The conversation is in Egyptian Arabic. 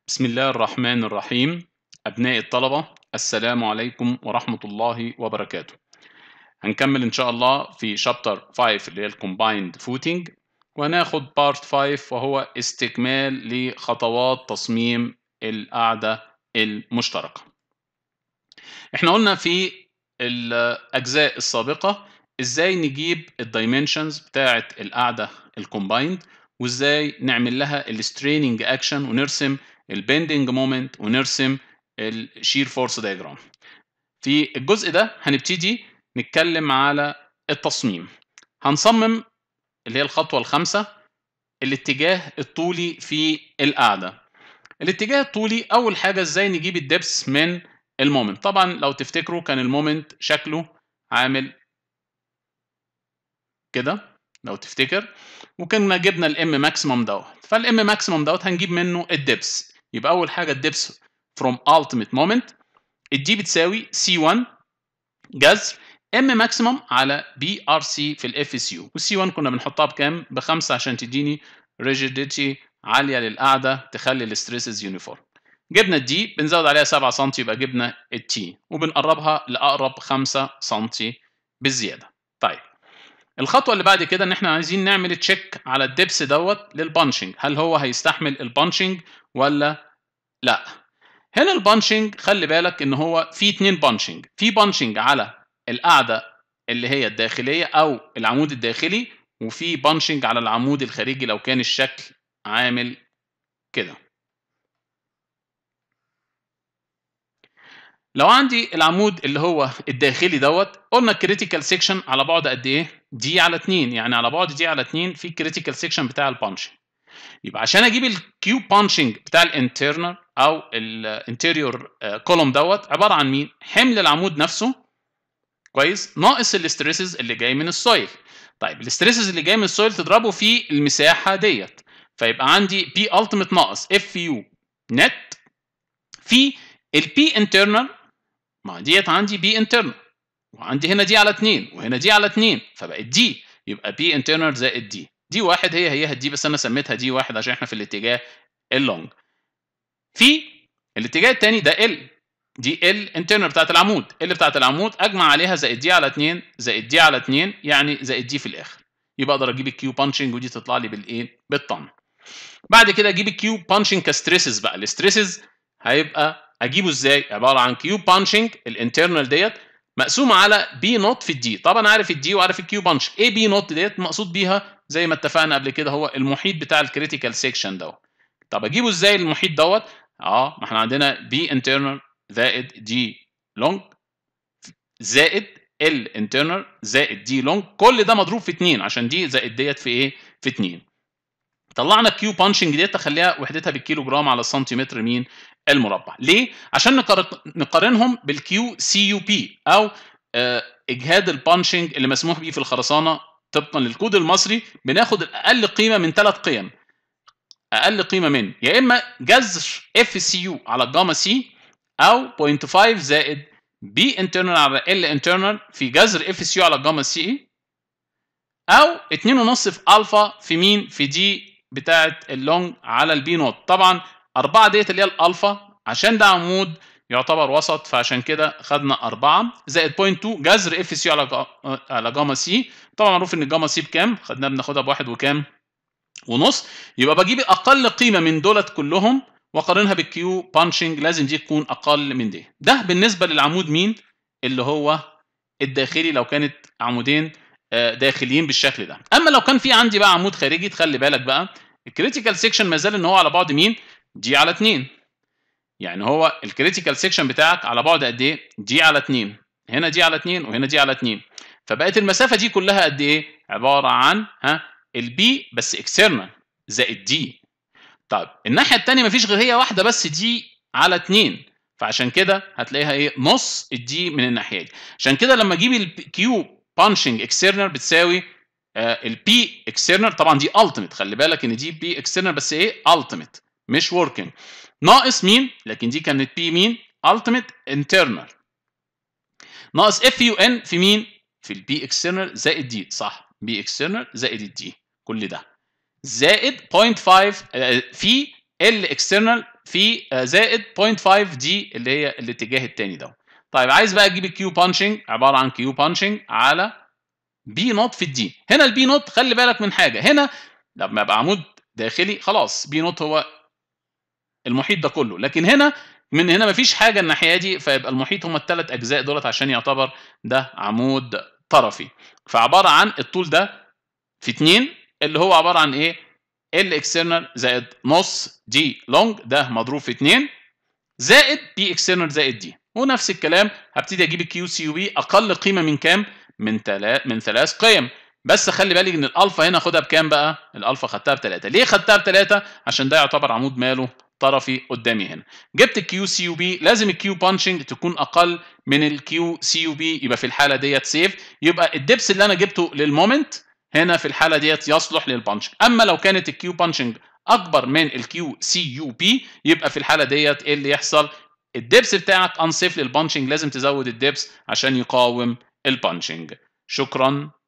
بسم الله الرحمن الرحيم أبناء الطلبة السلام عليكم ورحمة الله وبركاته هنكمل إن شاء الله في شابتر 5 اللي هي الكومبايند فوتنج وهناخد بارت 5 وهو استكمال لخطوات تصميم القاعدة المشتركة احنا قلنا في الأجزاء السابقة ازاي نجيب الدايمنشنز بتاعة القاعدة الكومبايند وازاي نعمل لها الستريننج اكشن ونرسم البندنج مومنت ونرسم الشير فورس دايجرام في الجزء ده هنبتدي نتكلم على التصميم هنصمم اللي هي الخطوة الخامسة الاتجاه الطولي في القاعدة الاتجاه الطولي أول حاجة ازاي نجيب الدبس من المومنت طبعا لو تفتكروا كان المومنت شكله عامل كده لو تفتكر وكنا جبنا الام ماكسيمم دوت فالام ماكسيمم دوت هنجيب منه الدبس يبقى اول حاجه الدبس from ultimate moment الدي بتساوي C1 جذر ام ماكسيمم على بي ار سي في الاف اس يو والسي 1 كنا بنحطها بكام؟ بخمسه عشان تديني ريجيديتي عاليه للقاعده تخلي الاستريسز يونيفورم جبنا الدي بنزود عليها 7 سم يبقى جبنا التي وبنقربها لاقرب 5 سم بالزياده طيب الخطوه اللي بعد كده ان احنا عايزين نعمل تشيك على الدبس دوت للبانشنج هل هو هيستحمل البانشنج ولا لا هنا البانشنج خلي بالك ان هو في اتنين بانشنج في بانشنج على القاعده اللي هي الداخليه او العمود الداخلي وفي بانشنج على العمود الخارجي لو كان الشكل عامل كده لو عندي العمود اللي هو الداخلي دوت قلنا الكريتيكال سيكشن على بعد قد ايه؟ دي على 2 يعني على بعد دي على 2 في الكريتيكال سيكشن بتاع البانشنج يبقى عشان اجيب الكيو بانشنج بتاع الانترنال او الانتيريور كولوم دوت عباره عن مين؟ حمل العمود نفسه كويس ناقص الاستريسز اللي جاي من السويل طيب الاستريسز اللي جاي من السويل تضربه في المساحه ديت فيبقى عندي بي التيميت ناقص اف يو نت في البي انترنال ما ديت عندي بي انترنال وعندي هنا دي على 2 وهنا دي على 2 فبقت دي يبقى بي انترنال زائد دي دي واحد هي هي دي بس انا سميتها دي واحد عشان احنا في الاتجاه اللونج في الاتجاه الثاني ده ال دي ال انترنال بتاعت العمود ال بتاعت العمود اجمع عليها زائد دي على 2 زائد دي على 2 يعني زائد دي في الاخر يبقى اقدر اجيب الكيو بانشنج ودي تطلع لي بالايه بالطن بعد كده اجيب الكيو بانشنج كستريسز بقى الاستريسز هيبقى اجيبه ازاي عباره عن كيو بانشنج الانترنال ديت مقسومه على بي نوت في الدي طبعا عارف الدي وعارف الكيو بانش ايه بي نوت ديت مقصود بيها زي ما اتفقنا قبل كده هو المحيط بتاع الكريتيكال سيكشن دوت طب اجيبه ازاي المحيط دوت اه ما احنا عندنا بي انترنال زائد دي لونج زائد ال انترنال زائد دي لونج كل ده مضروب في 2 عشان دي زائد ديت في ايه في 2 طلعنا الكيو بانشنج ديت تخليها وحدتها بالكيلو جرام على السنتيمتر مين المربع ليه عشان نقارنهم بالكيو سي يو بي او اجهاد البانشنج اللي مسموح به في الخرسانه طبقا للكود المصري بناخد اقل قيمه من ثلاث قيم اقل قيمه من يا اما جذر اف سي يو على الجاما سي او 0.5 زائد بي انترنال على ال انترنال في جذر اف سي يو على الجاما سي او 2.5 في الفا في مين في دي بتاعه اللونج على البي نوت طبعا أربعة ديت اللي هي الألفا عشان ده عمود يعتبر وسط فعشان كده خدنا أربعة زائد 0.2 جذر اف سي على جا... على جاما سي طبعا معروف إن الجاما سي بكام؟ خدناها بناخدها بواحد وكام؟ ونص يبقى بجيب أقل قيمة من دولت كلهم وأقارنها بالكيو بانشنج لازم دي تكون أقل من دي ده بالنسبة للعمود مين؟ اللي هو الداخلي لو كانت عمودين داخليين بالشكل ده اما لو كان في عندي بقى عمود خارجي تخلي بالك بقى الكريتيكال سيكشن ما زال ان هو على بعد مين دي على 2 يعني هو الكريتيكال سيكشن بتاعك على بعد قد ايه دي على 2 هنا دي على 2 وهنا دي على 2 فبقت المسافه دي كلها قد ايه عباره عن ها البي بس اكسترنال زائد دي طيب الناحيه الثانيه مفيش غير هي واحده بس دي على 2 فعشان كده هتلاقيها ايه نص الدي من الناحيه دي عشان كده لما اجيب الكيو بانشنج اكسترنال بتساوي البي اكسترنال طبعا دي التيميت خلي بالك ان دي بي اكسترنال بس ايه التيميت مش وركينج ناقص مين لكن دي كانت بي مين التيميت انترنال ناقص اف يو ان في مين في البي اكسترنال زائد دي صح بي اكسترنال زائد الدي كل ده زائد 0.5 في ال اكسترنال في زائد 0.5 دي اللي هي الاتجاه الثاني ده طيب عايز بقى اجيب الكيو بانشنج عباره عن كيو بانشنج على بي نوت في الدي هنا البي نوت خلي بالك من حاجه هنا لما يبقى عمود داخلي خلاص بي نوت هو المحيط ده كله لكن هنا من هنا مفيش حاجه الناحيه دي فيبقى المحيط هم الثلاث اجزاء دولت عشان يعتبر ده عمود طرفي فعباره عن الطول ده في 2 اللي هو عباره عن ايه ال اكسترنال زائد نص دي لونج ده مضروب في 2 زائد بي اكسترنال زائد دي ونفس الكلام هبتدي اجيب الكيو سي يو بي اقل قيمه من كام من ثلاث من ثلاث قيم بس خلي بالك ان الالفا هنا خدها بكام بقى الالفا خدتها بثلاثة ليه خدتها بثلاثة عشان ده يعتبر عمود ماله طرفي قدامي هنا جبت الكيو سي يو بي لازم الكيو بانشنج تكون اقل من الكيو سي يو بي يبقى في الحاله ديت سيف يبقى الدبس اللي انا جبته للمومنت هنا في الحاله ديت يصلح للبانشنج اما لو كانت الكيو بانشنج اكبر من الكيو سي يو بي يبقى في الحاله ديت ايه اللي يحصل الدبس بتاعك انسيف للبانشنج لازم تزود الدبس عشان يقاوم البانشنج شكرا